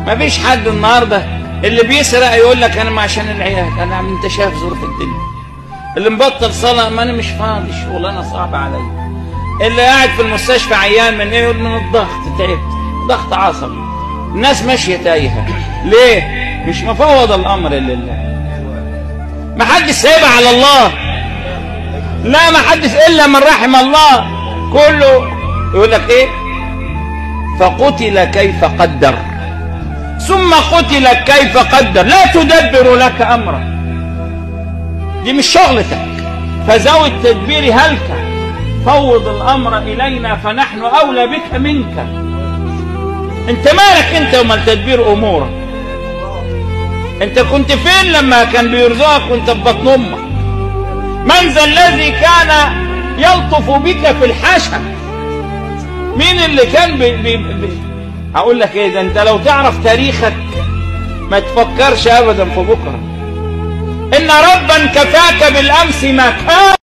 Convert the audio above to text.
مفيش حد النهارده اللي بيسرق يقول لك انا ما عشان العيال انا عم انت شايف ظروف الدنيا اللي مبطل صلاه ما انا مش فاضي شغلانه صعبه عليا اللي قاعد في المستشفى عيان من ايه يقول من الضغط تعبت ضغط عصبي الناس ماشيه تايهه ليه مش مفوض الامر لله ما حدش سايبها على الله لا ما حدش الا من رحم الله كله يقول لك ايه فقتل كيف قدر ثم قتل كيف قدر لا تدبر لك امرا دي مش شغلتك فذوي التدبير هلك فوض الامر الينا فنحن اولى بك منك انت مالك انت ومال تدبير امورك انت كنت فين لما كان بيرزقك وانت في بطن امك من ذا الذي كان يلطف بك في الحشا مين اللي كان بي بي بي هقول لك ايه ده انت لو تعرف تاريخك ما تفكرش ابدا في بكره ان ربا كفاك بالامس ما كان